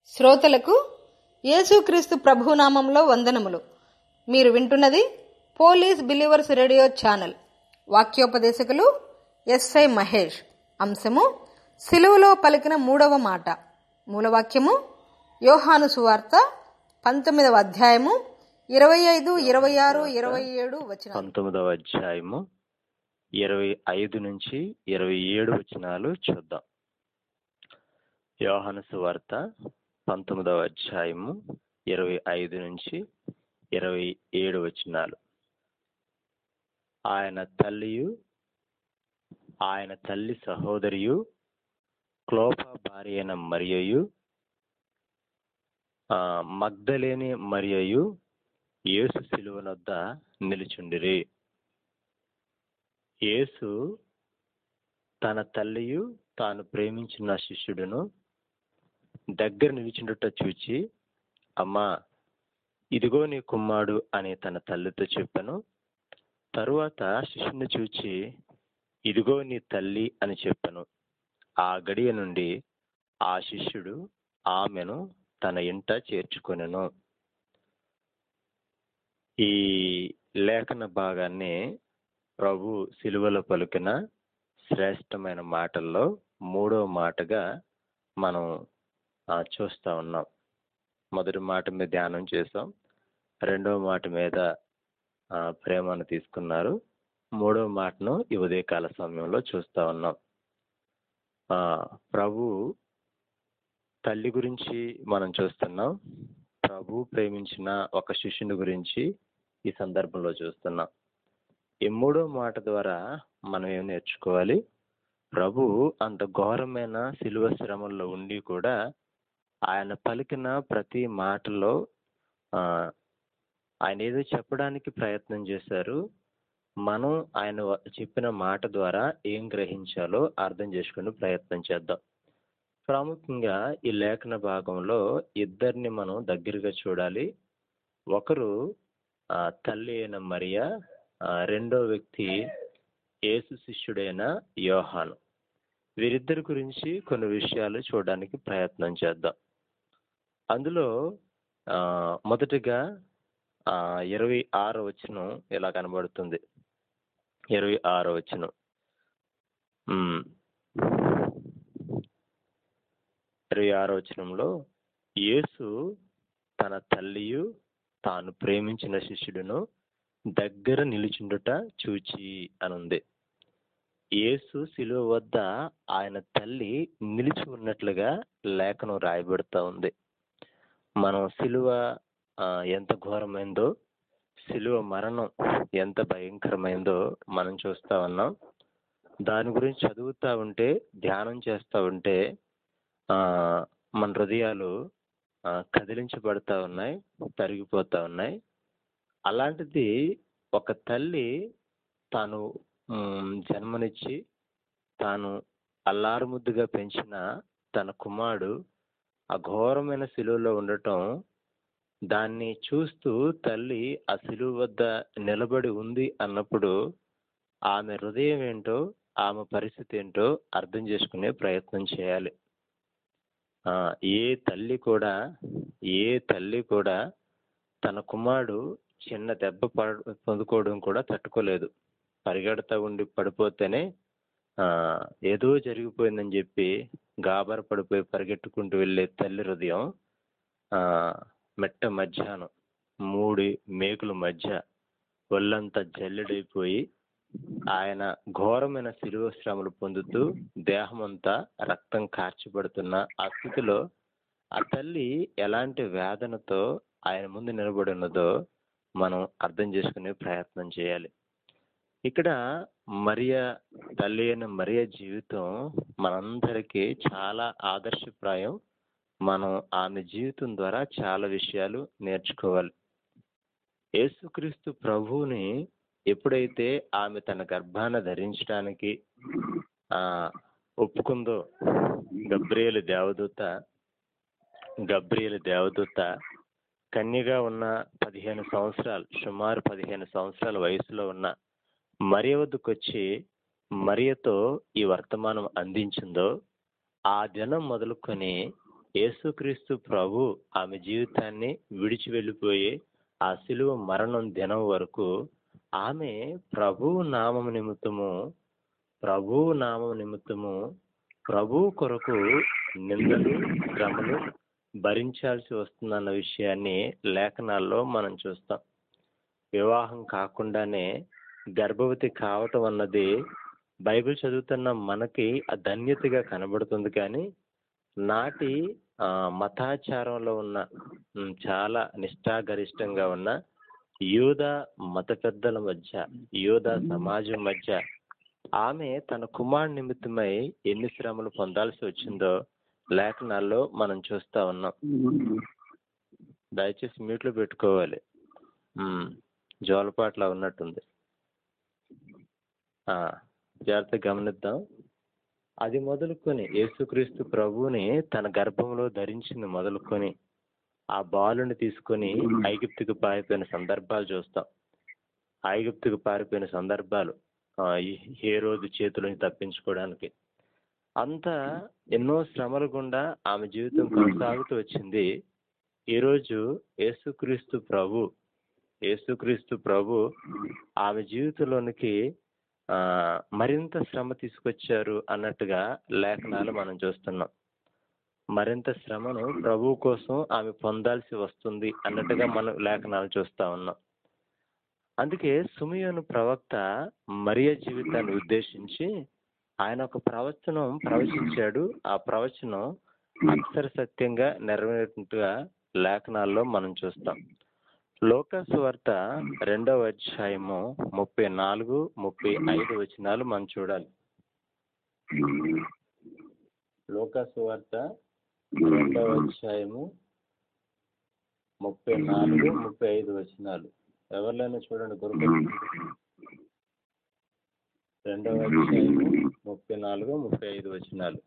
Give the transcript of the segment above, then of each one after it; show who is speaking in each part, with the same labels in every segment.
Speaker 1: శ్రోతలకు యేసుక్రీస్తు ప్రభునామంలో వందనములు మీరు వింటున్నది పోలీస్ బిలీవర్స్ రేడియో ఛానల్ వాక్యోపదేశకులు ఎస్ఐ మహేష్ అంశము సిలువలో పలికిన మూడవ మాట మూలవాక్యము యోహాను సువార్త పంతొమ్మిదవ అధ్యాయము ఇరవై ఐదు ఇరవై ఆరు ఇరవై ఏడు వచ్చిన
Speaker 2: పంతొమ్మిదవ అధ్యాయము ఇరవై ఐదు నుంచి ఇరవై ఏడు వచనాలు చూద్దాం యోహాను సువార్త పంతొమ్మిదవ అధ్యాయము ఇరవై ఐదు నుంచి ఇరవై ఏడు వచనాలు ఆయన తల్లియు ఆయన తల్లి సహోదరియు క్లోప భార్య అయిన మరియయు ఆ, మగ్ధలేని మరియయు యేసు శిలువనొద్ద నిలుచుండిరి యేసు తన తల్లియు తాను ప్రేమించిన శిష్యుడును దగ్గర నిలిచిండుట చూచి అమ్మా ఇదిగో నీ కుమ్మాడు అని తన తల్లితో చెప్పాను తరువాత శిష్యుని చూచి ఇదిగో నీ తల్లి అని చెప్పాను ఆ గడియ నుండి ఆ శిష్యుడు ఆమెను తన ఇంట చేర్చుకొనెను ఈ లేఖన భాగాన్ని ప్రభు సిలువలో పలికిన శ్రేష్టమైన మాటల్లో మూడో మాటగా మనం ఆ, చూస్తా ఉన్నాం మొదటి మాట మీద ధ్యానం చేసాం రెండవ మాట మీద ఆ, ప్రేమను తీసుకున్నారు మూడవ మాటను ఈ ఉదయకాల సమయంలో చూస్తా ఉన్నాం ఆ, ప్రభు తల్లి గురించి మనం చూస్తున్నాం ప్రభు ప్రేమించిన ఒక శిష్యుని గురించి ఈ సందర్భంలో చూస్తున్నాం ఈ మూడో మాట ద్వారా మనం ఏం నేర్చుకోవాలి ప్రభు అంత ఘోరమైన శిలువ శ్రమల్లో ఉండి కూడా ఆయన పలికిన ప్రతి మాటలో ఆ, ఆయన ఏదో చెప్పడానికి ప్రయత్నం చేశారు మనం ఆయన వ- చెప్పిన మాట ద్వారా ఏం గ్రహించాలో అర్థం చేసుకునే ప్రయత్నం చేద్దాం ప్రాముఖ్యంగా ఈ లేఖన భాగంలో ఇద్దరిని మనం దగ్గరగా చూడాలి ఒకరు ఆ, తల్లి అయిన మరియా ఆ, రెండో వ్యక్తి యేసు శిష్యుడైన యోహాను వీరిద్దరి గురించి కొన్ని విషయాలు చూడడానికి ప్రయత్నం చేద్దాం అందులో ఆ, మొదటిగా ఆ, ఇరవై ఆరో వచనం ఇలా కనబడుతుంది ఇరవై ఆరో వచనం ఉమ్. ఇరవై ఆరో వచనంలో యేసు తన తల్లియు తాను ప్రేమించిన శిష్యుడును దగ్గర నిలుచుండుట చూచి అనుంది యేసు శిలువ వద్ద ఆయన తల్లి నిలిచి ఉన్నట్లుగా లేఖనం రాయబడుతూ ఉంది మనం శిలువ ఆ, ఎంత ఘోరమైందో శిలువ మరణం ఎంత భయంకరమైందో మనం చూస్తా ఉన్నాం దాని గురించి చదువుతా ఉంటే ధ్యానం చేస్తా ఉంటే ఆ, మన హృదయాలు ఆ, కదిలించబడతా ఉన్నాయి తరిగిపోతా ఉన్నాయి అలాంటిది ఒక తల్లి తాను మ్, జన్మనిచ్చి తాను అల్లారుముద్దుగా పెంచిన తన కుమారుడు అఘోరమైన శిలువలో ఉండటం దాన్ని చూస్తూ తల్లి ఆ శిలువ వద్ద నిలబడి ఉంది అన్నప్పుడు ఆమె హృదయం ఏంటో ఆమె పరిస్థితి ఏంటో అర్థం చేసుకునే ప్రయత్నం చేయాలి ఆ, ఏ తల్లి కూడా ఏ తల్లి కూడా తన కుమారుడు చిన్న దెబ్బ పడ పొందుకోవడం కూడా తట్టుకోలేదు పరిగెడతా ఉండి పడిపోతేనే ఆ, ఏదో జరిగిపోయిందని చెప్పి గాబర పడిపోయి పరిగెట్టుకుంటూ వెళ్ళే తల్లి హృదయం ఆ, మెట్ట మధ్యాహ్నం మూడి మేకుల మధ్య ఒళ్ళంతా జల్లెడైపోయి ఆయన ఘోరమైన శిలువ శ్రమలు పొందుతూ దేహమంతా రక్తం కార్చిపడుతున్న ఆ స్థితిలో ఆ తల్లి ఎలాంటి వేదనతో ఆయన ముందు నిలబడి ఉన్నదో మనం అర్థం చేసుకునే ప్రయత్నం చేయాలి ఇక్కడ మరియ తల్లి అయిన మరియ జీవితం మనందరికీ చాలా ఆదర్శప్రాయం మనం ఆమె జీవితం ద్వారా చాలా విషయాలు నేర్చుకోవాలి యేసుక్రీస్తు ప్రభువుని ఎప్పుడైతే ఆమె తన గర్భాన ధరించడానికి ఆ ఒప్పుకుందో గబ్రియలు దేవదూత గబ్రియలు దేవదూత కన్యగా ఉన్న పదిహేను సంవత్సరాలు సుమారు పదిహేను సంవత్సరాల వయసులో ఉన్న మరియ వద్దకు వచ్చి మరియతో ఈ వర్తమానం అందించిందో ఆ దినం మొదలుకొని యేసుక్రీస్తు ప్రభు ఆమె జీవితాన్ని విడిచి వెళ్ళిపోయి ఆ శిలువ మరణం దినం వరకు ఆమె ప్రభు నామం నిమిత్తము ప్రభు నామం నిమిత్తము ప్రభు కొరకు నిందలు శ్రమలు భరించాల్సి వస్తుందన్న విషయాన్ని లేఖనాల్లో మనం చూస్తాం వివాహం కాకుండానే గర్భవతి కావటం అన్నది బైబిల్ చదువుతున్న మనకి ఆ ధన్యతగా కనబడుతుంది కానీ నాటి ఆ, మతాచారంలో ఉన్న ఉమ్, చాలా నిష్ఠాగరిష్టంగా ఉన్న యూద మత పెద్దల మధ్య యూద సమాజం మధ్య ఆమె తన కుమారుడి నిమిత్తమై ఎన్ని శ్రమలు పొందాల్సి వచ్చిందో లేఖనాల్లో మనం చూస్తా ఉన్నాం దయచేసి మ్యూట్లో పెట్టుకోవాలి ఉమ్, జోలపాట్లా ఉన్నట్టుంది ఆ, జాగ్రత్తగా గమనిద్దాం అది మొదలుకొని యేసుక్రీస్తు ప్రభువుని తన గర్భంలో ధరించింది మొదలుకొని ఆ బాలుని తీసుకొని ఐగుప్తుకు పారిపోయిన సందర్భాలు చూస్తాం ఐగుప్తుకు పారిపోయిన సందర్భాలు ఆ, ఈ ఏ రోజు చేతులని తప్పించుకోవడానికి అంతా ఎన్నో శ్రమల గుండా ఆమె జీవితం కొనసాగుతూ వచ్చింది ఈరోజు యేసుక్రీస్తు ప్రభు యేసుక్రీస్తు ప్రభు ఆమె జీవితంలోనికి ఆ, మరింత శ్రమ తీసుకొచ్చారు అన్నట్టుగా లేఖనాలు మనం చూస్తున్నాం మరింత శ్రమను ప్రభు కోసం ఆమె పొందాల్సి వస్తుంది అన్నట్టుగా మనం లేఖనాలు చూస్తా ఉన్నాం అందుకే సుమియోను ప్రవక్త మరియ జీవితాన్ని ఉద్దేశించి ఆయన ఒక ప్రవచనం ప్రవచించాడు ఆ ప్రవచనం అక్షర సత్యంగా నెరవేరినట్టుగా లేఖనాల్లో మనం చూస్తాం లోకాసు వార్త రెండవ అధ్యాయము ముప్పై నాలుగు ముప్పై ఐదు వచనాలు మనం చూడాలి లోకాసు వార్త రెండవ అధ్యాయము ముప్పై నాలుగు ముప్పై ఐదు వచనాలు ఎవరినైనా చూడండి గురువు రెండవ అధ్యాయము ముప్పై నాలుగు ముప్పై ఐదు వచనాలు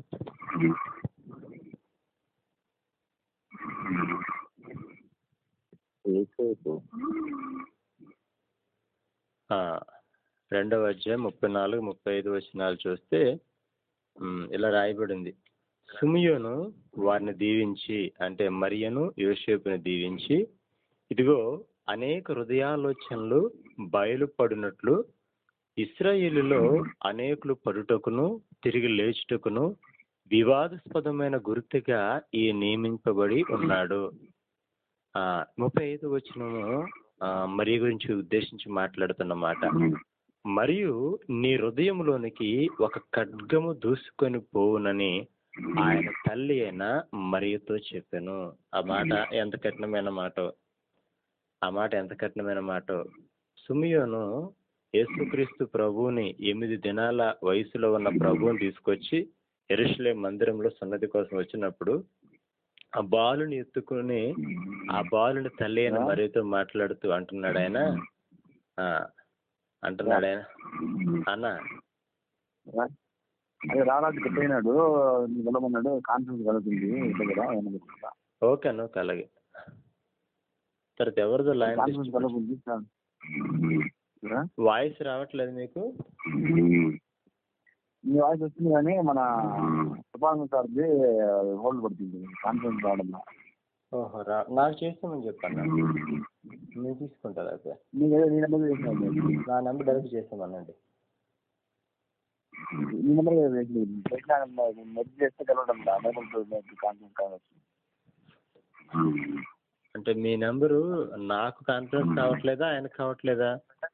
Speaker 2: ఆ, రెండవ అధ్యాయం ముప్పై నాలుగు ముప్పై ఐదు వచనాలు చూస్తే ఉమ్, ఇలా రాయబడింది సుమియోను వారిని దీవించి అంటే మరియను యోసేపుని దీవించి ఇదిగో అనేక హృదయాలోచనలు బయలుపడినట్లు ఇస్రాయేలులో అనేకులు పడుటకును తిరిగి లేచుటకును వివాదాస్పదమైన గుర్తుగా ఈ నియమింపబడి ఉన్నాడు ఆ ముప్పై ఐదు వచనము ఆ, మరి గురించి ఉద్దేశించి మాట్లాడుతున్న మాట మరియు నీ హృదయంలోనికి ఒక ఖడ్గము దూసుకొని పోవునని ఆయన తల్లి అయిన మరియతో చెప్పాను ఆ మాట ఎంత కఠినమైన మాట ఆ మాట ఎంత కఠినమైన మాట సుమియోను యేసుక్రీస్తు ప్రభువుని ఎనిమిది దినాల వయసులో ఉన్న ప్రభువుని తీసుకొచ్చి ఎరుషులే మందిరంలో సన్నతి కోసం వచ్చినప్పుడు ఆ బాలుని ఎత్తుకుని ఆ బాలుని తల్లి అయిన మరియతో మాట్లాడుతూ అంటున్నాడు ఆయన ఆ, అంటున్నాడు ఆయన అన్న
Speaker 3: అదే రారాజు పెట్టినాడు నీకు వెళ్ళమన్నాడు కాన్ఫరెన్స్ కలుగుతుంది దగ్గర ఏమన్నా
Speaker 2: ఓకే అన్న ఓకే అలాగే తర్వాత ఎవరిదో లైన్
Speaker 3: కాన్ఫరెన్స్ కలుగుతుంది
Speaker 2: వాయిస్ రావట్లేదు మీకు
Speaker 3: మీ వాయిస్ వస్తుంది కానీ మన సుభాంగ సార్ది హోల్డ్ పడుతుంది కాన్ఫరెన్స్ రావడం
Speaker 2: ఓహో రా నాకు చేస్తామని చెప్పాను నేను తీసుకుంటా అయితే
Speaker 3: నీకు ఏదో నీ నెంబర్ చేసినాడు
Speaker 2: నా నెంబర్ డైరెక్ట్ చేస్తామనండి
Speaker 3: నీ నెంబర్ పెట్టినా మెసేజ్ చేస్తే కలవడం అనేబుల్ టు కాన్ఫరెన్స్ కావచ్చు
Speaker 2: అంటే మీ నెంబరు నాకు కాన్ఫరెన్స్ కావట్లేదా ఆయనకు కావట్లేదా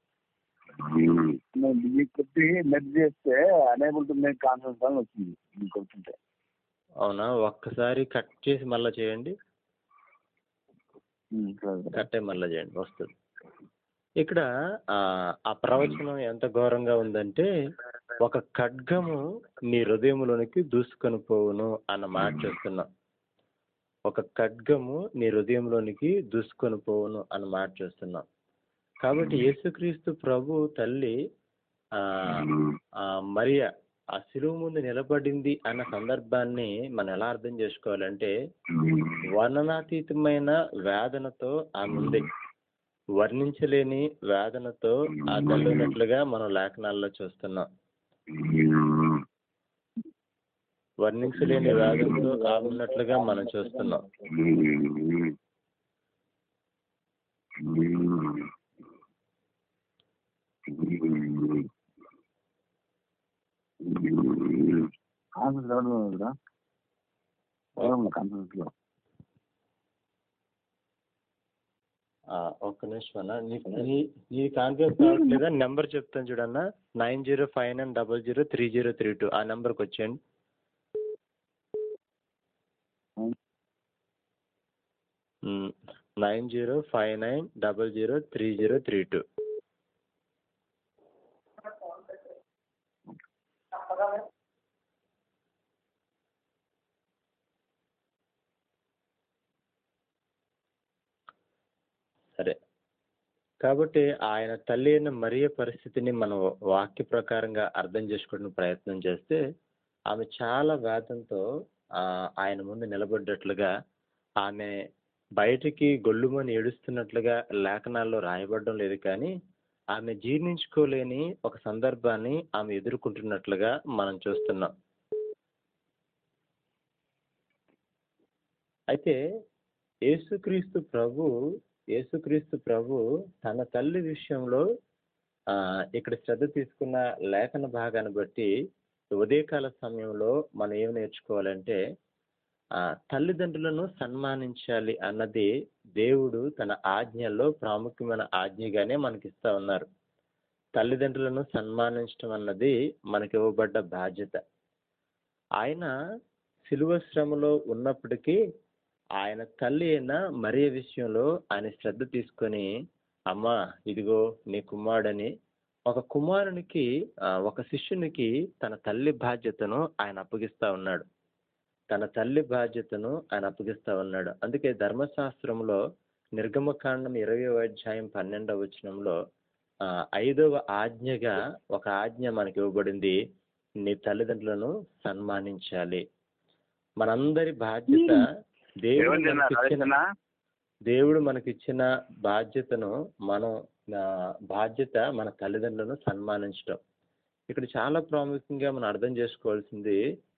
Speaker 3: నేను మీకు కొట్టి మెసేజ్ చేస్తే అనేబుల్ టు మేక్ కాన్ఫరెన్స్ అని వచ్చింది మీకు కొడుతుంటే
Speaker 2: అవునా ఒక్కసారి కట్ చేసి మళ్ళీ చేయండి కట్ అయ్యి మళ్ళీ చేయండి వస్తుంది ఇక్కడ ఆ, ఆ ప్రవచనం ఎంత ఘోరంగా ఉందంటే ఒక ఖడ్గము నీ హృదయంలోనికి దూసుకొని పోవును అన్న మాట చూస్తున్నాం ఒక ఖడ్గము నీ హృదయంలోనికి దూసుకొని పోవును అన్న మాట చూస్తున్నాం కాబట్టి యేసుక్రీస్తు ప్రభు తల్లి ఆ ఆ మరియ ఆ శిలువ ముందు నిలబడింది అన్న సందర్భాన్ని మనం ఎలా అర్థం చేసుకోవాలంటే వర్ణనాతీతమైన వేదనతో ఆమె ఉంది వర్ణించలేని వేదనతో ఆ తల్లి ఉన్నట్లుగా మనం లేఖనాల్లో చూస్తున్నాం వర్ణించలేని వేగంతో ఆమె ఉన్నట్లుగా మనం చూస్తున్నాం
Speaker 3: కాన్ఫరెన్స్ ఎవరు కదా ఎవరు కాన్ఫరెన్స్ లో
Speaker 2: ఆ, ఒక్క నిమిషం అన్న నీ నీ- నీ కాన్ఫరెన్స్ కావట్లేదా నెంబర్ చెప్తాను చూడన్న nine zero five nine double zero three zero three two ఆ నెంబర్కి వచ్చేయండి nine zero five nine double zero three zero three two సరే కాబట్టి ఆయన తల్లి అయిన మరియ పరిస్థితిని మనం వాక్య ప్రకారంగా అర్థం చేసుకోవడానికి ప్రయత్నం చేస్తే ఆమె చాలా వేదంతో ఆ, ఆయన ముందు నిలబడ్డట్లుగా ఆమె బయటికి గొల్లుమని ఏడుస్తున్నట్లుగా లేఖనాల్లో రాయబడడం లేదు కానీ ఆమె జీర్ణించుకోలేని ఒక సందర్భాన్ని ఆమె ఎదుర్కొంటున్నట్లుగా మనం చూస్తున్నాం అయితే యేసుక్రీస్తు ప్రభు యేసుక్రీస్తు ప్రభు తన తల్లి విషయంలో ఆ ఇక్కడ శ్రద్ధ తీసుకున్న లేఖన భాగాన్ని బట్టి ఉదయకాల సమయంలో మనం ఏం నేర్చుకోవాలంటే ఆ తల్లిదండ్రులను సన్మానించాలి అన్నది దేవుడు తన ఆజ్ఞల్లో ప్రాముఖ్యమైన ఆజ్ఞగానే మనకిస్తా ఉన్నారు తల్లిదండ్రులను సన్మానించడం అన్నది మనకి ఇవ్వబడ్డ బాధ్యత ఆయన శిలువ శ్రమలో ఉన్నప్పటికీ ఆయన తల్లి అయిన మరియ విషయంలో ఆయన శ్రద్ధ తీసుకొని అమ్మా ఇదిగో నీ కుమారుడని ఒక కుమారునికి ఆ, ఒక శిష్యునికి తన తల్లి బాధ్యతను ఆయన అప్పగిస్తా ఉన్నాడు తన తల్లి బాధ్యతను ఆయన అప్పగిస్తా ఉన్నాడు అందుకే ధర్మశాస్త్రంలో నిర్గమకాండం ఇరవై అధ్యాయం పన్నెండవ వచనంలో ఆ, ఐదవ ఆజ్ఞగా ఒక ఆజ్ఞ మనకి ఇవ్వబడింది నీ తల్లిదండ్రులను సన్మానించాలి మనందరి బాధ్యత దేవుడు మనకిచ్చిన దేవుడు మనకిచ్చిన బాధ్యతను మనం ఆ, బాధ్యత మన తల్లిదండ్రులను సన్మానించడం ఇక్కడ చాలా ప్రాముఖ్యంగా మనం అర్థం చేసుకోవాల్సింది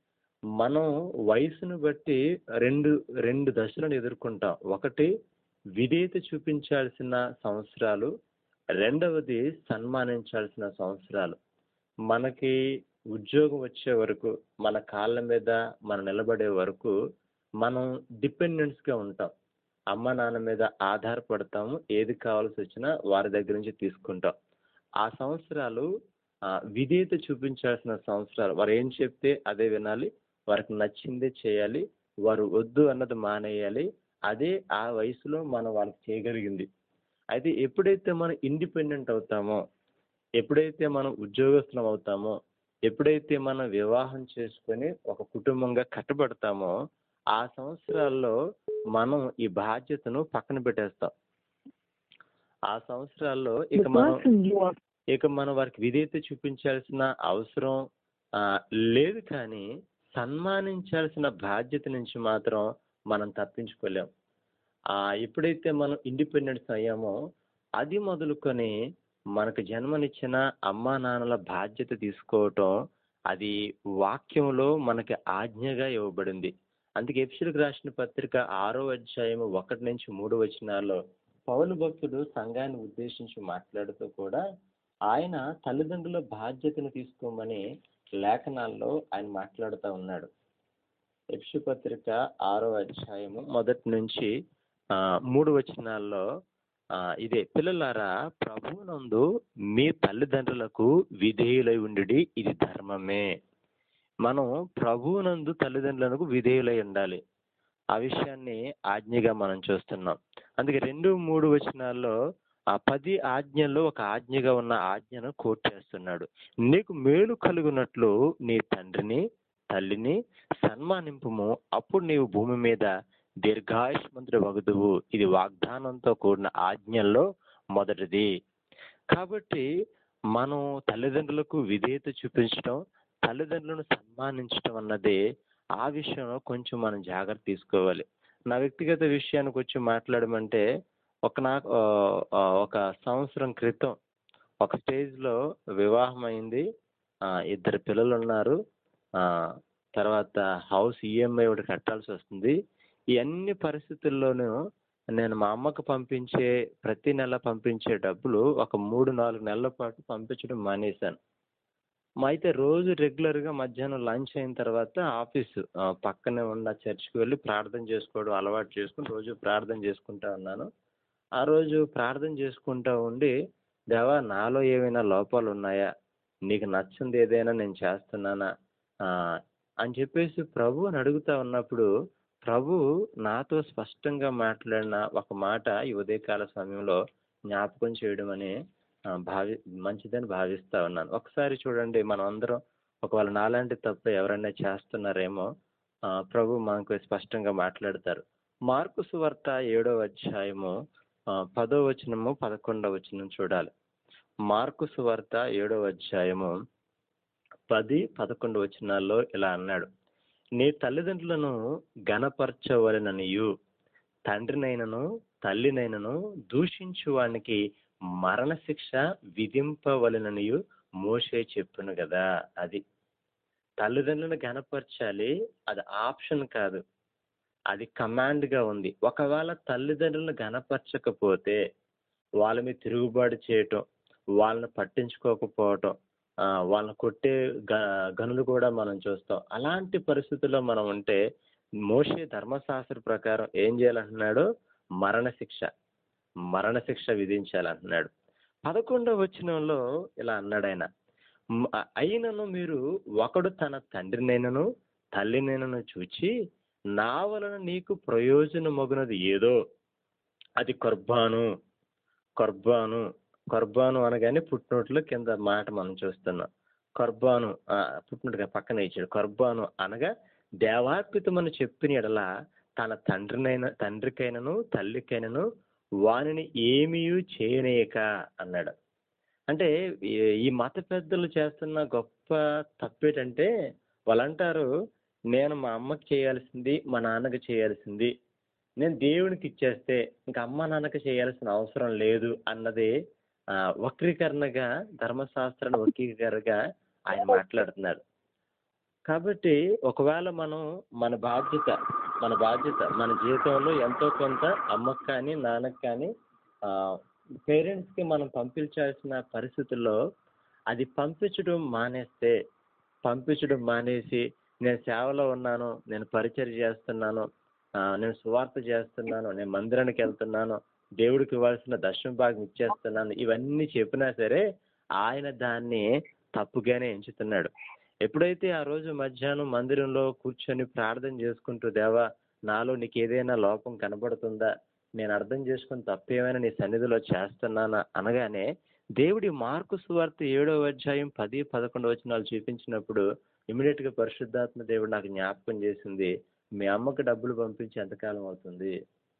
Speaker 2: మనం వయసును బట్టి రెండు రెండు దశలను ఎదుర్కొంటాం ఒకటి విధేయత చూపించాల్సిన సంవత్సరాలు రెండవది సన్మానించాల్సిన సంవత్సరాలు మనకి ఉద్యోగం వచ్చే వరకు మన కాళ్ళ మీద మనం నిలబడే వరకు మనం డిపెండెన్స్ గా ఉంటాం అమ్మ నాన్న మీద ఆధారపడతాము ఏది కావాల్సి వచ్చినా వారి దగ్గర నుంచి తీసుకుంటాం ఆ సంవత్సరాలు ఆ, విధేయత చూపించాల్సిన సంవత్సరాలు వారు ఏం చెప్తే అదే వినాలి వారికి నచ్చిందే చేయాలి వారు వద్దు అన్నది మానేయాలి అదే ఆ వయసులో మనం వాళ్ళకి చేయగలిగింది అయితే ఎప్పుడైతే మనం ఇండిపెండెంట్ అవుతామో ఎప్పుడైతే మనం ఉద్యోగస్తులం అవుతామో ఎప్పుడైతే మనం వివాహం చేసుకొని ఒక కుటుంబంగా కట్టబడతామో ఆ సంవత్సరాల్లో మనం ఈ బాధ్యతను పక్కన పెట్టేస్తాం ఆ సంవత్సరాల్లో ఇక మనం ఇక మనం వారికి విధేయత చూపించాల్సిన అవసరం ఆ, లేదు కానీ సన్మానించాల్సిన బాధ్యత నుంచి మాత్రం మనం తప్పించుకోలేం ఆ ఎప్పుడైతే మనం ఇండిపెండెన్స్ అయ్యామో అది మొదలుకొని మనకు జన్మనిచ్చిన అమ్మా నాన్నల బాధ్యత తీసుకోవటం అది వాక్యంలో మనకి ఆజ్ఞగా ఇవ్వబడింది అందుకే ఎప్సిలకు రాసిన పత్రిక ఆరో అధ్యాయం ఒకటి నుంచి మూడు వచనాల్లో పౌలు భక్తుడు సంఘాన్ని ఉద్దేశించి మాట్లాడుతూ కూడా ఆయన తల్లిదండ్రుల బాధ్యతను తీసుకోమని లేఖనాల్లో ఆయన మాట్లాడుతూ ఉన్నాడు ఎప్సు పత్రిక ఆరో అధ్యాయము మొదటి నుంచి ఆ, మూడు వచనాల్లో ఆ, ఇదే పిల్లలారా ప్రభువునందు మీ తల్లిదండ్రులకు విధేయులై ఉండి ఇది ధర్మమే మనం ప్రభువునందు తల్లిదండ్రులకు విధేయులై ఉండాలి ఆ విషయాన్ని ఆజ్ఞగా మనం చూస్తున్నాం అందుకే రెండు మూడు వచనాల్లో ఆ పది ఆజ్ఞల్లో ఒక ఆజ్ఞగా ఉన్న ఆజ్ఞను కోట్ చేస్తున్నాడు నీకు మేలు కలుగునట్లు నీ తండ్రిని తల్లిని సన్మానింపుము అప్పుడు నీవు భూమి మీద దీర్ఘాయుష్మంతుడు వగుదువు ఇది వాగ్దానంతో కూడిన ఆజ్ఞల్లో మొదటిది కాబట్టి మనం తల్లిదండ్రులకు విధేయత చూపించడం తల్లిదండ్రులను సన్మానించడం అన్నది ఆ విషయంలో కొంచెం మనం జాగ్రత్త తీసుకోవాలి నా వ్యక్తిగత విషయానికి వచ్చి మాట్లాడమంటే ఒక నాకు ఆ, ఆ, ఒక సంవత్సరం క్రితం ఒక స్టేజ్ లో వివాహం అయింది ఆ, ఇద్దరు పిల్లలు ఉన్నారు ఆ, తర్వాత హౌస్ ఈఎంఐ ఒకటి కట్టాల్సి వస్తుంది ఈ అన్ని పరిస్థితుల్లోనూ నేను మా అమ్మకు పంపించే ప్రతి నెల పంపించే డబ్బులు ఒక మూడు నాలుగు నెలల పాటు పంపించడం మానేశాను మా అయితే రోజు రెగ్యులర్గా మధ్యాహ్నం లంచ్ అయిన తర్వాత ఆఫీసు ఆ, పక్కనే ఉన్న చర్చ్కి వెళ్ళి ప్రార్థన చేసుకోవడం అలవాటు చేసుకుని రోజు ప్రార్థన చేసుకుంటా ఉన్నాను ఆ రోజు ప్రార్థన చేసుకుంటా ఉండి దేవా నాలో ఏమైనా లోపాలు ఉన్నాయా నీకు నచ్చింది ఏదైనా నేను చేస్తున్నానా ఆ, అని చెప్పేసి ప్రభు అని అడుగుతా ఉన్నప్పుడు ప్రభు నాతో స్పష్టంగా మాట్లాడిన ఒక మాట ఈ ఉదయకాల సమయంలో జ్ఞాపకం చేయడం అని ఆ, భావి మంచిదని భావిస్తా ఉన్నాను ఒకసారి చూడండి మనం అందరం ఒకవేళ నాలాంటి తప్పు ఎవరైనా చేస్తున్నారేమో ఆ, ప్రభు మనకు స్పష్టంగా మాట్లాడతారు మార్కు సువార్త ఏడో అధ్యాయము ఆ, పదో వచనము పదకొండవ వచనం చూడాలి మార్కు సువార్త ఏడో అధ్యాయము పది పదకొండు వచనాల్లో ఇలా అన్నాడు నీ తల్లిదండ్రులను గణపరచవలననియు తండ్రినైనను తల్లినైనను దూషించు వానికి మరణశిక్ష విధింపవలననియు మోషే చెప్పును కదా అది తల్లిదండ్రులను గణపరచాలి అది ఆప్షన్ కాదు అది కమాండ్ గా ఉంది ఒకవేళ తల్లిదండ్రులను గణపరచకపోతే వాళ్ళ మీద తిరుగుబాటు చేయటం వాళ్ళని పట్టించుకోకపోవటం ఆ, వాళ్ళని కొట్టే గ- గనులు కూడా మనం చూస్తాం అలాంటి పరిస్థితుల్లో మనం ఉంటే మోషే ధర్మశాస్త్ర ప్రకారం ఏం చేయాలంటున్నాడు మరణశిక్ష మరణశిక్ష విధించాలంటున్నాడు పదకొండవ వచనంలో ఇలా అన్నాడు ఆయన మ్, అయినను మీరు ఒకడు తన తండ్రినైనను తల్లినైనను చూచి నా వలన నీకు ప్రయోజనమగునది ఏదో అది కొర్బాను కొర్బాను కొర్బాను అనగానే పుట్టినోట్లో కింద మాట మనం చూస్తున్నాం కొర్బాను ఆ, పుట్టినట్టుగా పక్కన ఇచ్చాడు కొర్బాను అనగా దేవార్పితమని చెప్పిన ఎడల తన తండ్రినైన తండ్రికైనను తల్లికైనను వానిని ఏమీ చేయనీయక అన్నాడు అంటే ఈ- ఈ మత పెద్దలు చేస్తున్న గొప్ప తప్పేటంటే వాళ్ళంటారు నేను మా అమ్మకి చేయాల్సింది మా నాన్నకి చేయాల్సింది నేను దేవునికి ఇచ్చేస్తే ఇంకా అమ్మ నాన్నకి చేయాల్సిన అవసరం లేదు అన్నది ఆ, వక్రీకరణగా ధర్మశాస్త్రాన్ని వక్రీకరణగా ఆయన మాట్లాడుతున్నారు కాబట్టి ఒకవేళ మనం మన బాధ్యత మన బాధ్యత మన జీవితంలో ఎంతో కొంత అమ్మకి కానీ నాన్నకి కానీ పేరెంట్స్కి మనం పంపించాల్సిన పరిస్థితుల్లో అది పంపించడం మానేస్తే పంపించడం మానేసి నేను సేవలో ఉన్నాను నేను పరిచయం చేస్తున్నాను ఆ, నేను సువార్త చేస్తున్నాను నేను మందిరానికి వెళ్తున్నాను దేవుడికి ఇవ్వాల్సిన దశమ భాగం ఇచ్చేస్తున్నాను ఇవన్నీ చెప్పినా సరే ఆయన దాన్ని తప్పుగానే ఎంచుతున్నాడు ఎప్పుడైతే ఆ రోజు మధ్యాహ్నం మందిరంలో కూర్చొని ప్రార్థన చేసుకుంటూ దేవా నాలో నీకు ఏదైనా లోపం కనబడుతుందా నేను అర్థం చేసుకుని తప్పేమైనా నీ సన్నిధిలో చేస్తున్నానా అనగానే దేవుడి మార్కు సువార్త ఏడో అధ్యాయం పది పదకొండు వచనాలు చూపించినప్పుడు ఇమీడియట్ గా పరిశుద్ధాత్మ దేవుడు నాకు జ్ఞాపకం చేసింది మీ అమ్మకు డబ్బులు పంపించి ఎంతకాలం అవుతుంది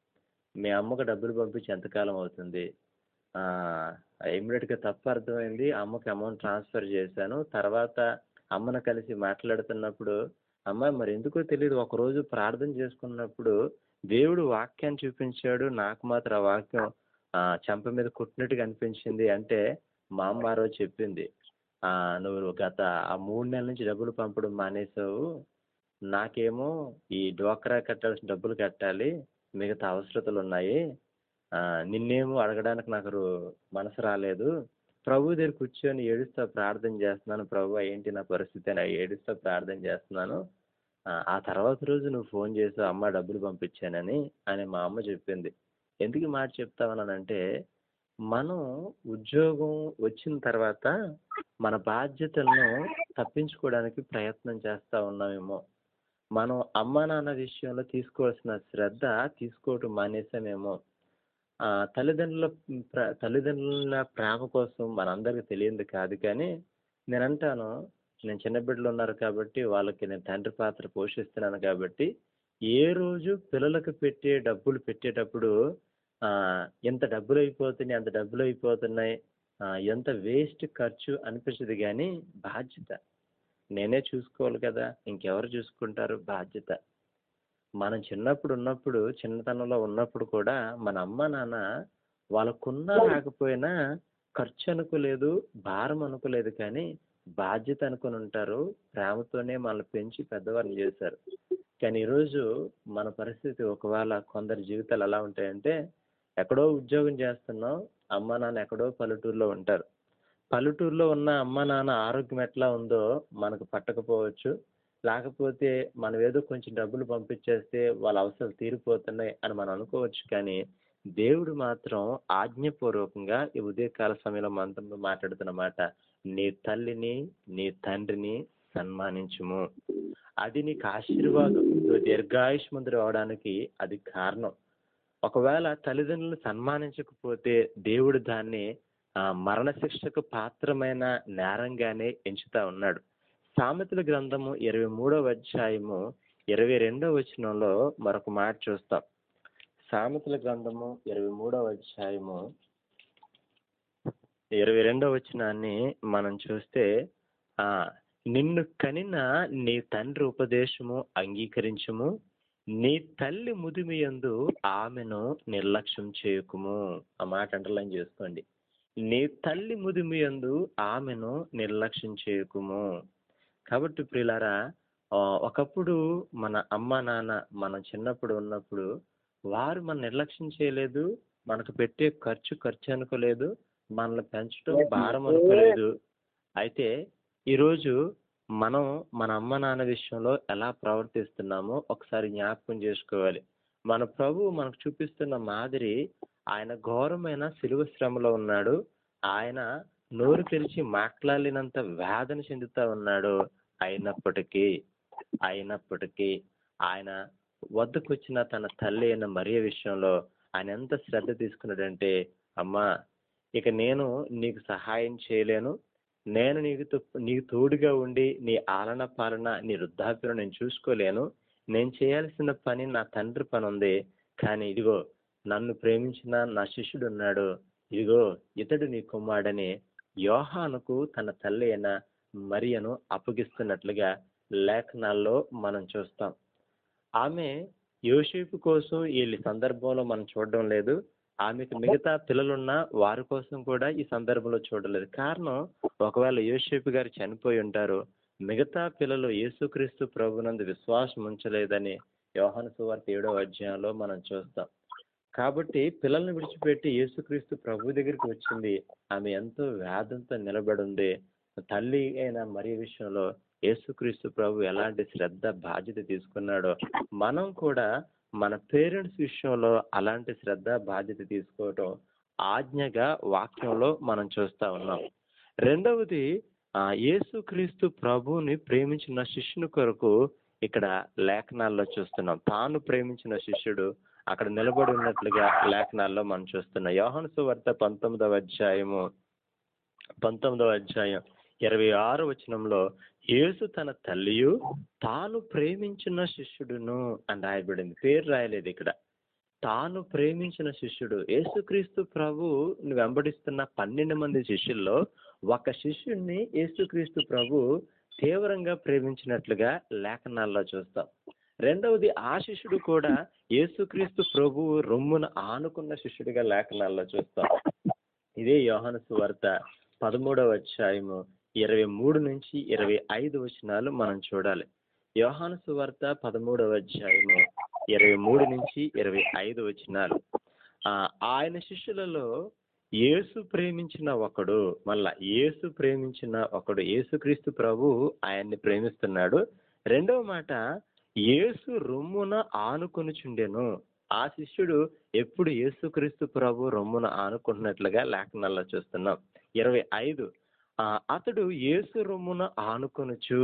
Speaker 2: మీ అమ్మకు డబ్బులు పంపించి ఎంతకాలం అవుతుంది ఆ ఇమీడియట్ గా తప్పు అర్థమైంది అమ్మకి అమౌంట్ ట్రాన్స్ఫర్ చేశాను తర్వాత అమ్మను కలిసి మాట్లాడుతున్నప్పుడు అమ్మ మరి ఎందుకో తెలియదు ఒక రోజు ప్రార్థన చేసుకున్నప్పుడు దేవుడు వాక్యాన్ని చూపించాడు నాకు మాత్రం ఆ వాక్యం ఆ చెంప మీద కుట్టినట్టుగా అనిపించింది అంటే మా అమ్మ ఆ రోజు చెప్పింది ఆ నువ్వు గత ఆ మూడు నెలల నుంచి డబ్బులు పంపడం మానేసావు నాకేమో ఈ డ్వాక్రా కట్టాల్సిన డబ్బులు కట్టాలి మిగతా అవసరతలు ఉన్నాయి ఆ నిన్నేమో అడగడానికి నాకు రు- మనసు రాలేదు ప్రభు దగ్గర కూర్చొని ఏడుస్తా ప్రార్థన చేస్తున్నాను ప్రభు ఏంటి నా పరిస్థితి అని ఏడుస్తా ప్రార్థన చేస్తున్నాను ఆ, ఆ తర్వాత రోజు నువ్వు ఫోన్ చేసావు అమ్మ డబ్బులు పంపించానని అని మా అమ్మ చెప్పింది ఎందుకు ఈ మాట చెప్తామన్నానంటే మనం ఉద్యోగం వచ్చిన తర్వాత మన బాధ్యతలను తప్పించుకోవడానికి ప్రయత్నం చేస్తా ఉన్నామేమో మనం అమ్మ నాన్న విషయంలో తీసుకోవాల్సిన శ్రద్ధ తీసుకోవటం మానేసామేమో ఆ, తల్లిదండ్రుల ప్ర- తల్లిదండ్రుల ప్రేమ కోసం మనందరికీ తెలియంది కాదు కానీ నేను అంటాను నేను చిన్న బిడ్డలు ఉన్నారు కాబట్టి వాళ్ళకి నేను తండ్రి పాత్ర పోషిస్తున్నాను కాబట్టి ఏ రోజు పిల్లలకు పెట్టే డబ్బులు పెట్టేటప్పుడు ఆ, ఎంత డబ్బులు అయిపోతున్నాయి అంత డబ్బులు అయిపోతున్నాయి ఆ, ఎంత వేస్ట్ ఖర్చు అనిపించదు కానీ బాధ్యత నేనే చూసుకోవాలి కదా ఇంకెవరు చూసుకుంటారు బాధ్యత మనం చిన్నప్పుడు ఉన్నప్పుడు చిన్నతనంలో ఉన్నప్పుడు కూడా మన అమ్మ నాన్న వాళ్ళకున్నా రాకపోయినా ఖర్చు అనుకోలేదు భారం అనుకోలేదు కానీ బాధ్యత అనుకుని ఉంటారు ప్రేమతోనే మనల్ని పెంచి పెద్దవారిని చేశారు కానీ ఈరోజు మన పరిస్థితి ఒకవేళ కొందరి జీవితాలు ఎలా ఉంటాయంటే ఎక్కడో ఉద్యోగం చేస్తున్నాం అమ్మ నాన్న ఎక్కడో పల్లెటూరులో ఉంటారు పల్లెటూరులో ఉన్న అమ్మ నాన్న ఆరోగ్యం ఎట్లా ఉందో మనకు పట్టకపోవచ్చు లేకపోతే మనం ఏదో కొంచెం డబ్బులు పంపించేస్తే వాళ్ళ అవసరాలు తీరిపోతున్నాయి అని మనం అనుకోవచ్చు కానీ దేవుడు మాత్రం ఆజ్ఞపూర్వకంగా ఈ ఉదయకాల సమయంలో మనతో మాట్లాడుతున్న మాట నీ తల్లిని నీ తండ్రిని సన్మానించుము అది నీకు ఆశీర్వాదం నువ్వు దీర్ఘాయుష్మంతుడు అవడానికి అది కారణం ఒకవేళ తల్లిదండ్రులను సన్మానించకపోతే దేవుడు దాన్ని ఆ, మరణశిక్షకు పాత్రమైన నేరంగానే ఎంచుతా ఉన్నాడు సామెతల గ్రంథము ఇరవై మూడవ అధ్యాయము ఇరవై రెండవ వచనంలో మరొక మాట చూస్తాం సామెతల గ్రంథము ఇరవై మూడవ అధ్యాయము ఇరవై రెండవ వచనాన్ని మనం చూస్తే ఆ నిన్ను కనిన నీ తండ్రి ఉపదేశము అంగీకరించుము నీ తల్లి ముదిమియందు ఆమెను నిర్లక్ష్యం చేయకుము ఆ మాట అండర్లైన్ చేసుకోండి నీ తల్లి ముదిమియందు ఆమెను నిర్లక్ష్యం చేయకుము కాబట్టి ప్రియులారా ఆ, ఒకప్పుడు మన అమ్మ నాన్న మనం చిన్నప్పుడు ఉన్నప్పుడు వారు మన నిర్లక్ష్యం చేయలేదు మనకు పెట్టే ఖర్చు ఖర్చు అనుకోలేదు మనల్ని పెంచడం భారం అనుకోలేదు అయితే ఈరోజు మనం మన అమ్మ నాన్న విషయంలో ఎలా ప్రవర్తిస్తున్నామో ఒకసారి జ్ఞాపకం చేసుకోవాలి మన ప్రభు మనకు చూపిస్తున్న మాదిరి ఆయన ఘోరమైన సిలువ శ్రమలో ఉన్నాడు ఆయన నోరు తెరిచి మాట్లాడలేనంత వేదన చెందుతా ఉన్నాడు అయినప్పటికీ అయినప్పటికీ ఆయన వద్దకు వచ్చిన తన తల్లి అయిన మరియ విషయంలో ఆయన ఎంత శ్రద్ధ తీసుకున్నాడంటే అమ్మా ఇక నేను నీకు సహాయం చేయలేను నేను నీకు తో- నీకు తోడుగా ఉండి నీ ఆలన పాలన నీ వృద్ధాప్యను నేను చూసుకోలేను నేను చేయాల్సిన పని నా తండ్రి పని ఉంది కానీ ఇదిగో నన్ను ప్రేమించిన నా శిష్యుడు ఉన్నాడు ఇదిగో ఇతడు నీ కుమారుడని యోహానుకు తన తల్లి అయిన మరియను అప్పగిస్తున్నట్లుగా లేఖనాల్లో మనం చూస్తాం ఆమె యోసేపు కోసం వీళ్ళ సందర్భంలో మనం చూడడం లేదు ఆమెకు మిగతా పిల్లలున్నా వారి కోసం కూడా ఈ సందర్భంలో చూడలేదు కారణం ఒకవేళ యోసేపు గారు చనిపోయి ఉంటారు మిగతా పిల్లలు యేసుక్రీస్తు ప్రభునందు విశ్వాసం ఉంచలేదని యోహాను సువార్త ఏడో అధ్యాయంలో మనం చూస్తాం కాబట్టి పిల్లల్ని విడిచిపెట్టి యేసుక్రీస్తు ప్రభు దగ్గరికి వచ్చింది ఆమె ఎంతో వేదంతో నిలబడి ఉంది తల్లి అయిన మరి విషయంలో యేసుక్రీస్తు ప్రభు ఎలాంటి శ్రద్ధ బాధ్యత తీసుకున్నాడో మనం కూడా మన పేరెంట్స్ విషయంలో అలాంటి శ్రద్ధ బాధ్యత తీసుకోవటం ఆజ్ఞగా వాక్యంలో మనం చూస్తా ఉన్నాం రెండవది ఆ యేసుక్రీస్తు ప్రభువుని ప్రేమించిన శిష్యుని కొరకు ఇక్కడ లేఖనాల్లో చూస్తున్నాం తాను ప్రేమించిన శిష్యుడు అక్కడ నిలబడి ఉన్నట్లుగా లేఖనాల్లో మనం చూస్తున్నాం యోహాను సువార్త పంతొమ్మిదవ అధ్యాయము పంతొమ్మిదవ అధ్యాయం ఇరవై ఆరు వచనంలో యేసు తన తల్లియు తాను ప్రేమించిన శిష్యుడును అని రాయబడింది పేరు రాయలేదు ఇక్కడ తాను ప్రేమించిన శిష్యుడు యేసుక్రీస్తు ప్రభు వెంబడిస్తున్న పన్నెండు మంది శిష్యుల్లో ఒక శిష్యుడిని యేసుక్రీస్తు ప్రభు తీవ్రంగా ప్రేమించినట్లుగా లేఖనాల్లో చూస్తాం రెండవది ఆ శిష్యుడు కూడా యేసుక్రీస్తు ప్రభు రొమ్మున ఆనుకున్న శిష్యుడిగా లేఖనాల్లో చూస్తాం ఇదే యోహాను సువార్త పదమూడవ అధ్యాయము ఇరవై మూడు నుంచి ఇరవై ఐదు వచనాలు మనం చూడాలి యోహాను సువార్త పదమూడవ అధ్యాయము ఇరవై మూడు నుంచి ఇరవై ఐదు వచనాలు ఆ ఆయన శిష్యులలో యేసు ప్రేమించిన ఒకడు మళ్ళా యేసు ప్రేమించిన ఒకడు యేసుక్రీస్తు ప్రభు ఆయన్ని ప్రేమిస్తున్నాడు రెండవ మాట యేసు రొమ్మున ఆనుకొని చుండెను ఆ శిష్యుడు ఎప్పుడు యేసుక్రీస్తు ప్రభు రొమ్మున ఆనుకుంటున్నట్లుగా లేఖనాల్లో చూస్తున్నాం ఇరవై ఐదు ఆ, అతడు యేసు రొమ్మున ఆనుకొనుచు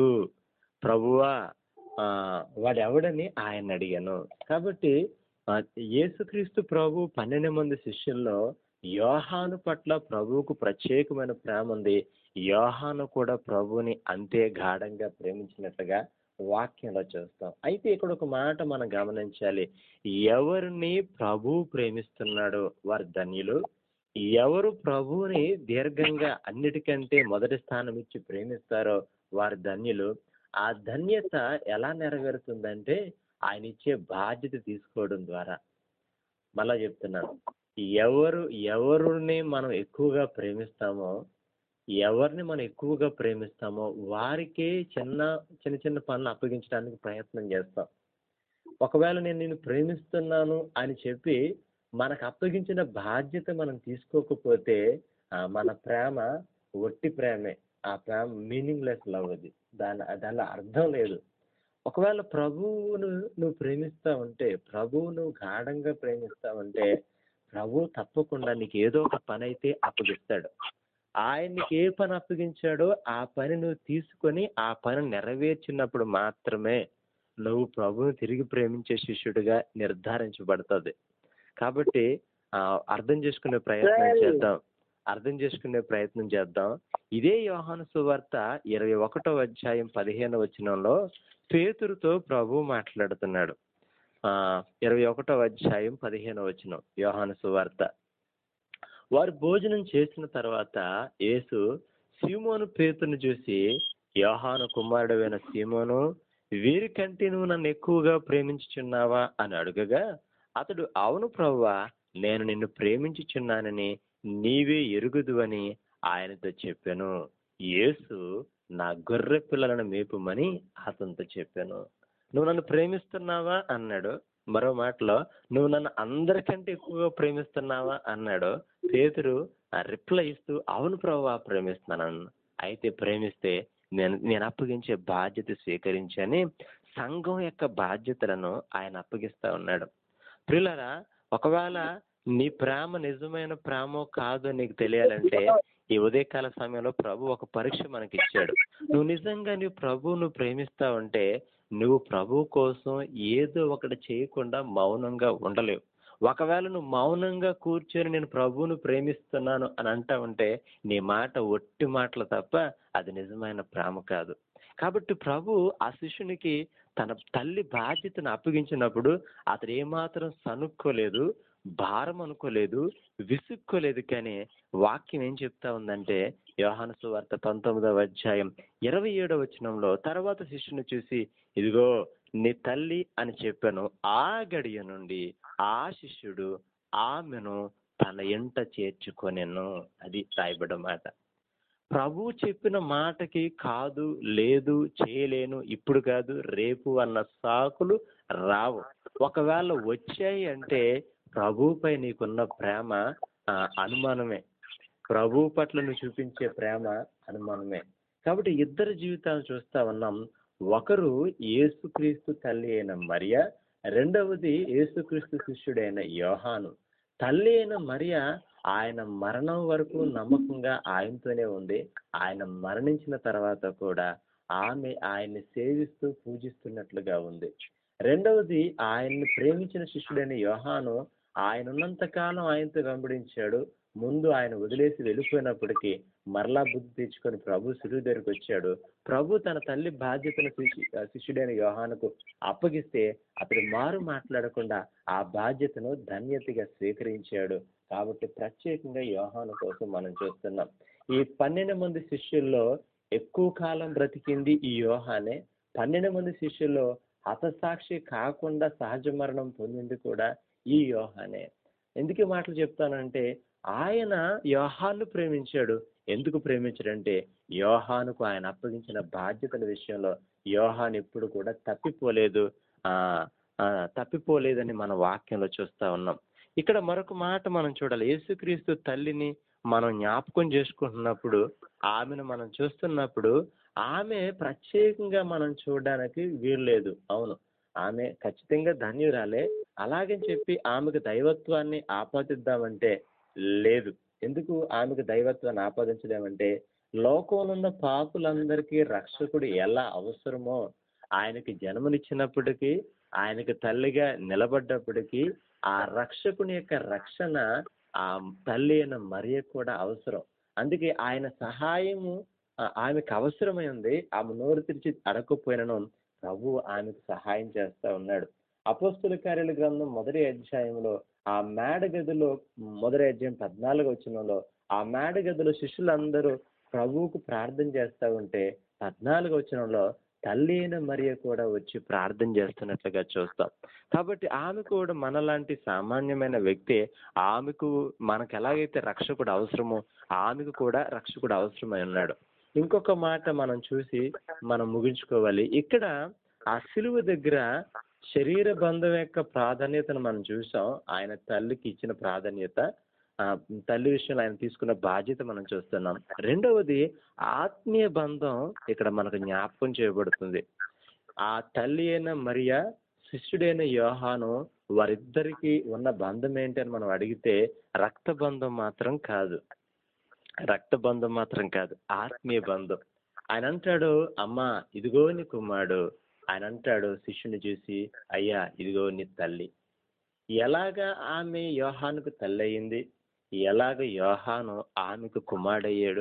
Speaker 2: ప్రభువా ఆ, వాడెవడని ఆయన అడిగాను కాబట్టి ఆ, యేసుక్రీస్తు ప్రభు పన్నెండు మంది శిష్యుల్లో యోహాను పట్ల ప్రభువుకు ప్రత్యేకమైన ప్రేమ ఉంది యోహాను కూడా ప్రభువుని అంతే గాఢంగా ప్రేమించినట్లుగా వాక్యంలో చూస్తాం అయితే ఇక్కడ ఒక మాట మనం గమనించాలి ఎవరిని ప్రభు ప్రేమిస్తున్నాడో వారు ధన్యులు ఎవరు ప్రభువుని దీర్ఘంగా అన్నిటికంటే మొదటి స్థానం ఇచ్చి ప్రేమిస్తారో వారు ధన్యులు ఆ ధన్యత ఎలా నెరవేరుతుందంటే ఆయన ఇచ్చే బాధ్యత తీసుకోవడం ద్వారా మళ్ళా చెప్తున్నాను ఎవరు ఎవరిని మనం ఎక్కువగా ప్రేమిస్తామో ఎవరిని మనం ఎక్కువగా ప్రేమిస్తామో వారికే చిన్న చిన్న చిన్న పనులు అప్పగించడానికి ప్రయత్నం చేస్తాం ఒకవేళ నేను నిన్ను ప్రేమిస్తున్నాను అని చెప్పి మనకు అప్పగించిన బాధ్యత మనం తీసుకోకపోతే ఆ, మన ప్రేమ ఒట్టి ప్రేమే ఆ ప్రేమ మీనింగ్లెస్ లవ్ అది దాని దానిలో అర్థం లేదు ఒకవేళ ప్రభువును నువ్వు ప్రేమిస్తా ఉంటే ప్రభువును గాఢంగా ప్రేమిస్తా ఉంటే ప్రభు తప్పకుండా నీకు ఏదో ఒక పని అయితే అప్పగిస్తాడు ఆయన నీకు ఏ పని అప్పగించాడో ఆ పని నువ్వు తీసుకొని ఆ పని నెరవేర్చినప్పుడు మాత్రమే నువ్వు ప్రభువుని తిరిగి ప్రేమించే శిష్యుడిగా నిర్ధారించబడుతుంది కాబట్టి ఆ, అర్థం చేసుకునే ప్రయత్నం చేద్దాం అర్థం చేసుకునే ప్రయత్నం చేద్దాం ఇదే యోహాను సువార్త ఇరవై ఒకటో అధ్యాయం పదిహేను వచనంలో పేతురుతో ప్రభు మాట్లాడుతున్నాడు ఆ ఇరవై ఒకటో అధ్యాయం పదిహేను వచనం యోహాను సువార్త వారు భోజనం చేసిన తర్వాత యేసు సీమోను పేతును చూసి యోహాను కుమారుడైన సీమోను వీరికంటే నువ్వు నన్ను ఎక్కువగా ప్రేమించుచున్నావా అని అడుగగా అతడు అవును ప్రభువా నేను నిన్ను ప్రేమించుచున్నానని నీవే ఎరుగుదు అని ఆయనతో చెప్పాను యేసు నా గొర్రె పిల్లలను మేపుమని అతనితో చెప్పాను నువ్వు నన్ను ప్రేమిస్తున్నావా అన్నాడు మరో మాటలో నువ్వు నన్ను అందరికంటే ఎక్కువగా ప్రేమిస్తున్నావా అన్నాడు పేతురు రిప్లై ఇస్తూ అవును ప్రభు ప్రేమిస్తున్నాను అయితే ప్రేమిస్తే నేను నేను అప్పగించే బాధ్యత స్వీకరించని సంఘం యొక్క బాధ్యతలను ఆయన అప్పగిస్తా ఉన్నాడు ప్రియులరా ఒకవేళ నీ ప్రేమ నిజమైన ప్రేమో కాదో నీకు తెలియాలంటే ఈ ఉదయకాల సమయంలో ప్రభు ఒక పరీక్ష మనకి ఇచ్చాడు నువ్వు నిజంగా నువ్వు ప్రభు నువ్వు ప్రేమిస్తా ఉంటే నువ్వు ప్రభు కోసం ఏదో ఒకటి చేయకుండా మౌనంగా ఉండలేవు ఒకవేళ నువ్వు మౌనంగా కూర్చొని నేను ప్రభువును ప్రేమిస్తున్నాను అని అంటా ఉంటే నీ మాట ఒట్టి మాటలు తప్ప అది నిజమైన ప్రేమ కాదు కాబట్టి ప్రభు ఆ శిష్యునికి తన తల్లి బాధ్యతను అప్పగించినప్పుడు అతడు ఏమాత్రం సనుక్కోలేదు భారం అనుకోలేదు విసుక్కోలేదు కానీ వాక్యం ఏం చెప్తా ఉందంటే యోహాను సువార్త పంతొమ్మిదవ అధ్యాయం ఇరవై ఏడవ వచనంలో తర్వాత శిష్యుని చూసి ఇదిగో నీ తల్లి అని చెప్పాను ఆ గడియ నుండి ఆ శిష్యుడు ఆమెను తన ఎంట చేర్చుకొనెను అది రాయబడ్డ మాట ప్రభు చెప్పిన మాటకి కాదు లేదు చేయలేను ఇప్పుడు కాదు రేపు అన్న సాకులు రావు ఒకవేళ వచ్చాయి అంటే ప్రభుపై నీకున్న ప్రేమ ఆ, అనుమానమే ప్రభు పట్ల నువ్వు చూపించే ప్రేమ అనుమానమే కాబట్టి ఇద్దరు జీవితాలు చూస్తా ఉన్నాం ఒకరు యేసుక్రీస్తు తల్లి అయిన మరియ రెండవది యేసుక్రీస్తు శిష్యుడైన యోహాను తల్లి అయిన మరియ ఆయన మరణం వరకు నమ్మకంగా ఆయనతోనే ఉంది ఆయన మరణించిన తర్వాత కూడా ఆమె ఆయన్ని సేవిస్తూ పూజిస్తున్నట్లుగా ఉంది రెండవది ఆయన్ని ప్రేమించిన శిష్యుడైన యోహాను ఆయన ఉన్నంత కాలం ఆయనతో వెంబడించాడు ముందు ఆయన వదిలేసి వెళ్ళిపోయినప్పటికీ మరలా బుద్ధి తెచ్చుకొని ప్రభు శిలువు దగ్గరికి వచ్చాడు ప్రభు తన తల్లి బాధ్యతను శిష్యు- శిష్యుడైన యోహానుకు అప్పగిస్తే అతడు మారు మాట్లాడకుండా ఆ బాధ్యతను ధన్యతగా స్వీకరించాడు కాబట్టి ప్రత్యేకంగా యోహాను కోసం మనం చూస్తున్నాం ఈ పన్నెండు మంది శిష్యుల్లో ఎక్కువ కాలం బ్రతికింది ఈ యోహానే పన్నెండు మంది శిష్యుల్లో హతసాక్షి కాకుండా సహజ మరణం పొందింది కూడా ఈ యోహానే ఎందుకు ఈ మాటలు చెప్తానంటే ఆయన యోహాను ప్రేమించాడు ఎందుకు ప్రేమించాడంటే యోహానుకు ఆయన అప్పగించిన బాధ్యతల విషయంలో యోహాను ఎప్పుడు కూడా తప్పిపోలేదు ఆ ఆ, తప్పిపోలేదని మన వాక్యంలో చూస్తా ఉన్నాం ఇక్కడ మరొక మాట మనం చూడాలి యేసుక్రీస్తు తల్లిని మనం జ్ఞాపకం చేసుకుంటున్నప్పుడు ఆమెను మనం చూస్తున్నప్పుడు ఆమె ప్రత్యేకంగా మనం చూడడానికి వీల్లేదు అవును ఆమె ఖచ్చితంగా ధన్యురాలే అలాగని చెప్పి ఆమెకు దైవత్వాన్ని ఆపాదిద్దామంటే లేదు ఎందుకు ఆమెకు దైవత్వాన్ని ఆపాదించలేమంటే లోకంలో ఉన్న పాపులందరికీ రక్షకుడు ఎలా అవసరమో ఆయనకి జన్మనిచ్చినప్పటికీ ఆయనకి తల్లిగా నిలబడ్డప్పటికీ ఆ రక్షకుని యొక్క రక్షణ ఆ తల్లి అయిన మరియ కూడా అవసరం అందుకే ఆయన సహాయము ఆ, ఆమెకు అవసరమై ఉంది ఆమె నోరు తెరిచి అడగకపోయినను ప్రభు ఆమెకు సహాయం చేస్తా ఉన్నాడు అపోస్తుల కార్యాల గ్రంథం మొదటి అధ్యాయంలో ఆ మేడ గదిలో మొదటి అధ్యాయం పద్నాలుగు వచనంలో ఆ మేడ గదిలో శిష్యులందరూ ప్రభువుకు ప్రార్థన చేస్తా ఉంటే పద్నాలుగు వచనంలో తల్లి అయిన మరియ కూడా వచ్చి ప్రార్థన చేస్తున్నట్లుగా చూస్తాం కాబట్టి ఆమె కూడా మనలాంటి సామాన్యమైన వ్యక్తి ఆమెకు మనకు ఎలాగైతే రక్షకుడు అవసరమో ఆమెకు కూడా రక్షకుడు అవసరమై ఉన్నాడు ఇంకొక మాట మనం చూసి మనం ముగించుకోవాలి ఇక్కడ ఆ సిలువ దగ్గర శరీర బంధం యొక్క ప్రాధాన్యతను మనం చూసాం ఆయన తల్లికి ఇచ్చిన ప్రాధాన్యత ఆ తల్లి విషయంలో ఆయన తీసుకున్న బాధ్యత మనం చూస్తున్నాం రెండవది ఆత్మీయ బంధం ఇక్కడ మనకు జ్ఞాపకం చేయబడుతుంది ఆ తల్లి అయిన మరియా శిష్యుడైన యోహాను వారిద్దరికి ఉన్న బంధం ఏంటి అని మనం అడిగితే రక్త బంధం మాత్రం కాదు రక్త బంధం మాత్రం కాదు ఆత్మీయ బంధం ఆయన అంటాడు అమ్మా ఇదిగో నీ కుమారుడు ఆయన అంటాడు శిష్యుని చూసి అయ్యా ఇదిగో నీ తల్లి ఎలాగా ఆమె యోహానుకు తల్లి అయింది ఎలాగ యోహాను ఆమెకు కుమారుడయ్యాడు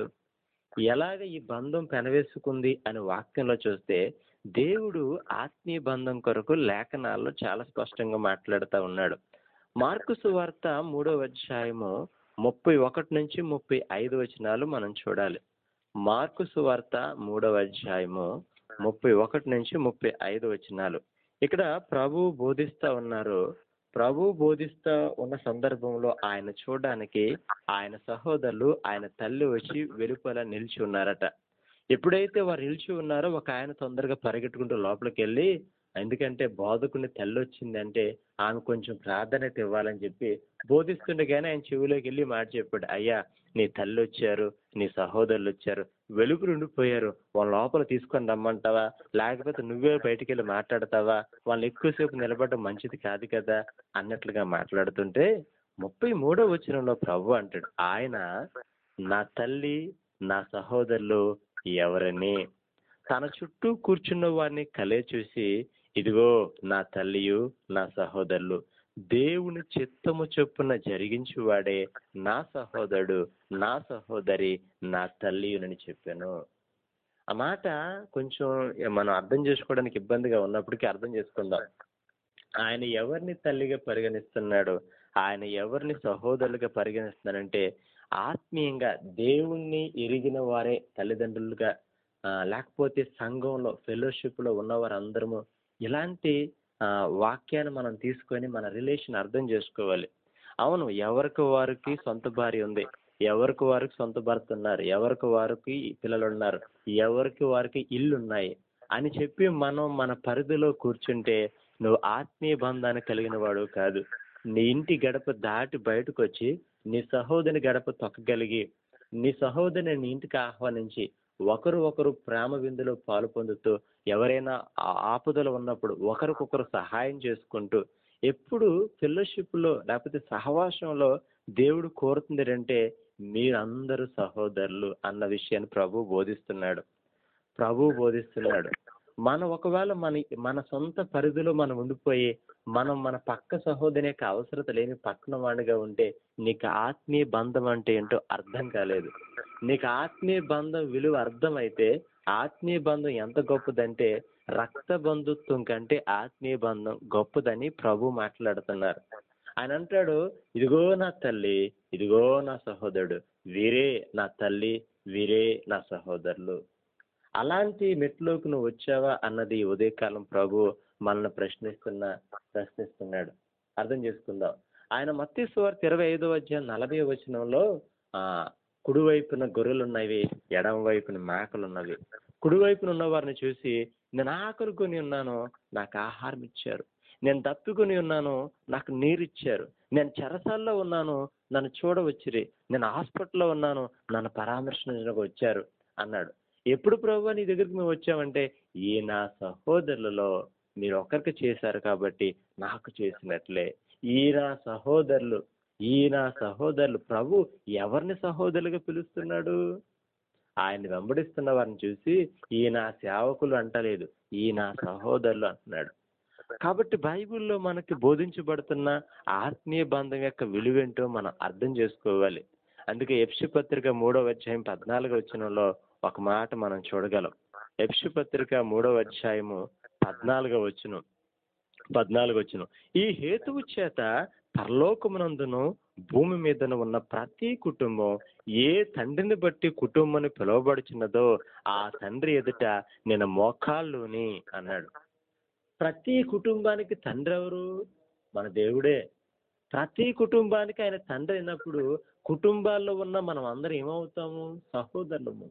Speaker 2: ఎలాగ ఈ బంధం పెనవేసుకుంది అని వాక్యంలో చూస్తే దేవుడు ఆత్మీయ బంధం కొరకు లేఖనాల్లో చాలా స్పష్టంగా మాట్లాడుతూ ఉన్నాడు మార్కు సువార్త మూడో అధ్యాయము ముప్పై ఒకటి నుంచి ముప్పై ఐదు వచనాలు మనం చూడాలి మార్కు సువార్త మూడవ అధ్యాయము ముప్పై ఒకటి నుంచి ముప్పై ఐదు వచనాలు ఇక్కడ ప్రభు బోధిస్తా ఉన్నారు ప్రభు బోధిస్తా ఉన్న సందర్భంలో ఆయన చూడడానికి ఆయన సహోదరులు ఆయన తల్లి వచ్చి వెలుపల నిలిచి ఉన్నారట ఎప్పుడైతే వారు నిలిచి ఉన్నారో ఒక ఆయన తొందరగా పరిగెట్టుకుంటూ లోపలికి వెళ్ళి ఎందుకంటే బోధకుని తల్లి వచ్చిందంటే ఆమె కొంచెం ప్రాధాన్యత ఇవ్వాలని చెప్పి బోధిస్తుండగానే ఆయన చెవిలోకి వెళ్ళి మాట చెప్పాడు అయ్యా నీ తల్లి వచ్చారు నీ సహోదరులు వచ్చారు వెలుగురు ఉండిపోయారు వాళ్ళ లోపల తీసుకొని రమ్మంటావా లేకపోతే నువ్వే బయటికి వెళ్ళి మాట్లాడతావా వాళ్ళు ఎక్కువసేపు నిలబడడం మంచిది కాదు కదా అన్నట్లుగా మాట్లాడుతుంటే ముప్పై మూడో వచనంలో ప్రభు అంటాడు ఆయన నా తల్లి నా సహోదరులు ఎవరని తన చుట్టూ కూర్చున్న వారిని కలే చూసి ఇదిగో నా తల్లియు నా సహోదరులు దేవుని చిత్తము చొప్పున జరిగించువాడే నా సహోదరుడు నా సహోదరి నా తల్లియునని చెప్పాను ఆ మాట కొంచెం మనం అర్థం చేసుకోవడానికి ఇబ్బందిగా ఉన్నప్పటికీ అర్థం చేసుకుందాం ఆయన ఎవరిని తల్లిగా పరిగణిస్తున్నాడు ఆయన ఎవరిని సహోదరులుగా పరిగణిస్తున్నాడంటే ఆత్మీయంగా దేవుణ్ణి ఎరిగిన వారే తల్లిదండ్రులుగా ఆ, లేకపోతే సంఘంలో ఫెలోషిప్ లో ఉన్నవారందరము ఇలాంటి ఆ, వాక్యాన్ని మనం తీసుకొని మన రిలేషన్ అర్థం చేసుకోవాలి అవును ఎవరికి వారికి సొంత భార్య ఉంది ఎవరికి వారికి సొంత భర్త ఉన్నారు ఎవరికి వారికి పిల్లలు ఉన్నారు ఎవరికి వారికి ఇల్లు ఉన్నాయి అని చెప్పి మనం మన పరిధిలో కూర్చుంటే నువ్వు ఆత్మీయ బంధాన్ని కలిగిన వాడు కాదు నీ ఇంటి గడప దాటి బయటకు వచ్చి నీ సహోదరుని గడప తొక్కగలిగి నీ సహోదరుని నీ ఇంటికి ఆహ్వానించి ఒకరు ఒకరు ప్రేమ విందులో పాలు పొందుతూ ఎవరైనా ఆ- ఆపదలో ఉన్నప్పుడు ఒకరికొకరు సహాయం చేసుకుంటూ ఎప్పుడు ఫెలోషిప్ లో లేకపోతే సహవాసంలో దేవుడు కోరుతుంది అంటే మీరందరూ సహోదరులు అన్న విషయాన్ని ప్రభు బోధిస్తున్నాడు ప్రభు బోధిస్తున్నాడు మనం ఒకవేళ మన మన సొంత పరిధిలో మనం ఉండిపోయి మనం మన పక్క సహోదరి యొక్క అవసరత లేని పక్కన వాడిగా ఉంటే నీకు ఆత్మీయ బంధం అంటే ఏంటో అర్థం కాలేదు నీకు ఆత్మీయ బంధం విలువ అర్థమైతే ఆత్మీయ బంధం ఎంత గొప్పదంటే రక్త బంధుత్వం కంటే ఆత్మీయ బంధం గొప్పదని ప్రభు మాట్లాడుతున్నారు ఆయన అంటాడు ఇదిగో నా తల్లి ఇదిగో నా సహోదరుడు వీరే నా తల్లి వీరే నా సహోదరులు అలాంటి మెట్లోకి నువ్వు వచ్చావా అన్నది ఈ ఉదయకాలం ప్రభు మనల్ని ప్రశ్నిస్తున్న ప్రశ్నిస్తున్నాడు అర్థం చేసుకుందాం ఆయన మత్తి సువార్త ఇరవై ఐదో అధ్యాయం నలభై వచనంలో ఆ కుడివైపున గొర్రెలు ఉన్నవి ఎడమ వైపున మేకలు ఉన్నవి కుడివైపున ఉన్న వారిని చూసి నేను ఆకలి కొని ఉన్నాను నాకు ఆహారం ఇచ్చారు నేను దప్పికొని ఉన్నాను నాకు నీరు ఇచ్చారు నేను చెరసాల్లో ఉన్నాను నన్ను చూడవచ్చిరి నేను హాస్పిటల్లో ఉన్నాను నన్ను పరామర్శించడానికి వచ్చారు అన్నాడు ఎప్పుడు ప్రభు నీ దగ్గరికి మేము వచ్చామంటే ఈ నా సహోదరులలో మీరు ఒకరికి చేశారు కాబట్టి నాకు చేసినట్లే ఈ నా సహోదరులు ఈ నా సహోదరులు ప్రభు ఎవరిని సహోదరులుగా పిలుస్తున్నాడు ఆయన వెంబడిస్తున్న వారిని చూసి ఈ నా సేవకులు అంటలేదు ఈ నా సహోదరులు అంటున్నాడు కాబట్టి బైబిల్లో మనకి బోధించబడుతున్న ఆత్మీయ బంధం యొక్క విలువేంటో మనం అర్థం చేసుకోవాలి అందుకే ఎఫ్సి పత్రిక మూడవ అధ్యాయం పద్నాలుగో వచనంలో ఒక మాట మనం చూడగలం ఎఫ్సి పత్రిక మూడవ అధ్యాయము పద్నాలుగో వచనం పద్నాలుగు వచ్చును ఈ హేతువు చేత పరలోకమునందును భూమి మీదను ఉన్న ప్రతి కుటుంబం ఏ తండ్రిని బట్టి కుటుంబం పిలువబడుచున్నదో ఆ తండ్రి ఎదుట నేను మోకాళ్ళుని అన్నాడు ప్రతి కుటుంబానికి తండ్రి ఎవరు మన దేవుడే ప్రతి కుటుంబానికి ఆయన తండ్రి అయినప్పుడు కుటుంబాల్లో ఉన్న మనం అందరం ఏమవుతాము సహోదరులము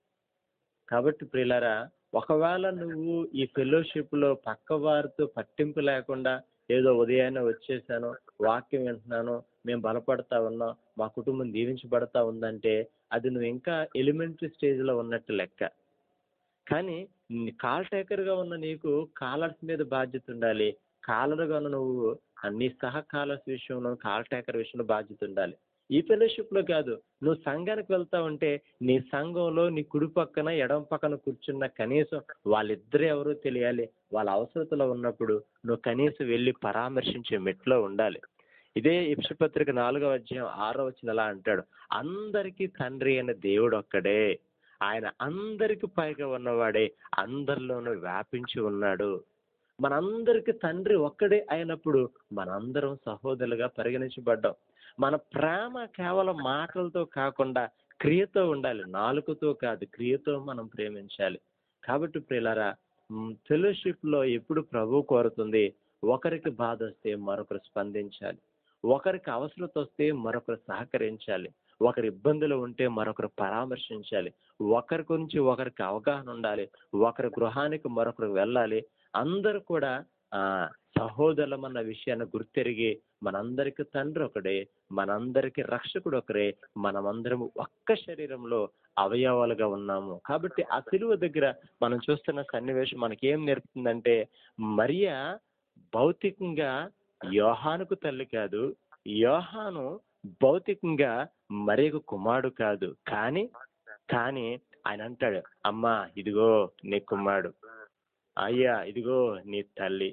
Speaker 2: కాబట్టి ప్రియులారా ఒకవేళ నువ్వు ఈ ఫెలోషిప్ లో పక్క వారితో పట్టింపు లేకుండా ఏదో ఉదయాన్నే వచ్చేసాను వాక్యం వింటున్నాను మేము బలపడతా ఉన్నాం మా కుటుంబం దీవించబడతా ఉందంటే అది నువ్వు ఇంకా ఎలిమెంటరీ స్టేజ్ లో ఉన్నట్టు లెక్క కానీ కాల్ టేకర్ గా ఉన్న నీకు కాలర్స్ మీద బాధ్యత ఉండాలి కాలర్ గా ఉన్న నువ్వు నీ సహ కాలర్స్ విషయంలో కాల్ టేకర్ విషయంలో బాధ్యత ఉండాలి ఈ ఫెలోషిప్ లో కాదు నువ్వు సంఘానికి వెళ్తా ఉంటే నీ సంఘంలో నీ కుడి పక్కన ఎడమ పక్కన కూర్చున్న కనీసం వాళ్ళిద్దరు ఎవరో తెలియాలి వాళ్ళ అవసరతలో ఉన్నప్పుడు నువ్వు కనీసం వెళ్ళి పరామర్శించే మెట్లో ఉండాలి ఇదే ఇప్సపత్రిక నాలుగవ అధ్యాయం ఆరో వచ్చిన అలా అంటాడు అందరికీ తండ్రి అయిన దేవుడు ఒక్కడే ఆయన అందరికి పైగా ఉన్నవాడే అందరిలోనూ వ్యాపించి ఉన్నాడు మనందరికి తండ్రి ఒక్కడే అయినప్పుడు మనందరం సహోదరులుగా పరిగణించబడ్డాం మన ప్రేమ కేవలం మాటలతో కాకుండా క్రియతో ఉండాలి నాలుకతో కాదు క్రియతో మనం ప్రేమించాలి కాబట్టి ప్రియులారా ఫెలోషిప్ లో ఎప్పుడు ప్రభు కోరుతుంది ఒకరికి బాధ వస్తే మరొకరు స్పందించాలి ఒకరికి అవసరత వస్తే మరొకరు సహకరించాలి ఒకరి ఇబ్బందులు ఉంటే మరొకరు పరామర్శించాలి ఒకరి గురించి ఒకరికి అవగాహన ఉండాలి ఒకరి గృహానికి మరొకరు వెళ్ళాలి అందరూ కూడా ఆ సహోదరులమన్న విషయాన్ని గుర్తెరిగి మనందరికి తండ్రి ఒకడే మనందరికి రక్షకుడు ఒకరే మనమందరం ఒక్క శరీరంలో అవయవాలుగా ఉన్నాము కాబట్టి ఆ సిలువ దగ్గర మనం చూస్తున్న సన్నివేశం మనకి ఏం నేర్పుతుందంటే మరియా భౌతికంగా యోహానుకు తల్లి కాదు యోహాను భౌతికంగా మరియకు కుమారుడు కాదు కానీ కానీ ఆయన అంటాడు అమ్మా ఇదిగో నీ కుమారుడు అయ్యా ఇదిగో నీ తల్లి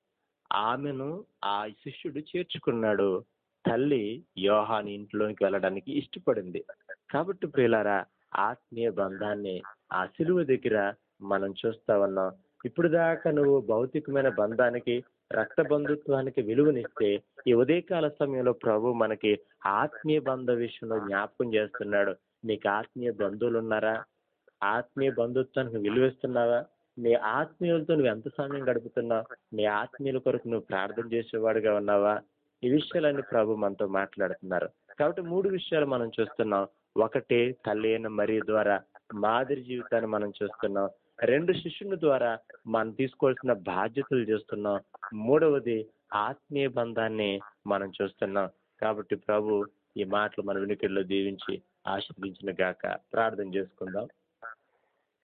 Speaker 2: ఆమెను ఆ శిష్యుడు చేర్చుకున్నాడు తల్లి యోహాని ఇంట్లోకి వెళ్ళడానికి ఇష్టపడింది కాబట్టి ప్రియులారా ఆత్మీయ బంధాన్ని ఆ సిలువ దగ్గర మనం చూస్తా ఉన్నాం ఇప్పుడు దాకా నువ్వు భౌతికమైన బంధానికి రక్త బంధుత్వానికి విలువనిస్తే ఈ ఉదయకాల సమయంలో ప్రభు మనకి ఆత్మీయ బంధ విషయంలో జ్ఞాపకం చేస్తున్నాడు నీకు ఆత్మీయ బంధువులు ఉన్నారా ఆత్మీయ బంధుత్వానికి విలువిస్తున్నావా నీ ఆత్మీయులతో నువ్వు ఎంత సమయం గడుపుతున్నావు నీ ఆత్మీయుల కొరకు నువ్వు ప్రార్థన చేసేవాడుగా ఉన్నావా ఈ విషయాలన్నీ ప్రభు మనతో మాట్లాడుతున్నారు కాబట్టి మూడు విషయాలు మనం చూస్తున్నాం ఒకటి తల్లి అయిన మరి ద్వారా మాదిరి జీవితాన్ని మనం చూస్తున్నాం రెండు శిష్యుల ద్వారా మనం తీసుకోవాల్సిన బాధ్యతలు చూస్తున్నాం మూడవది ఆత్మీయ బంధాన్ని మనం చూస్తున్నాం కాబట్టి ప్రభు ఈ మాటలు మన వినికిడిలో దీవించి ఆశీర్వదించిన గాక ప్రార్థన చేసుకుందాం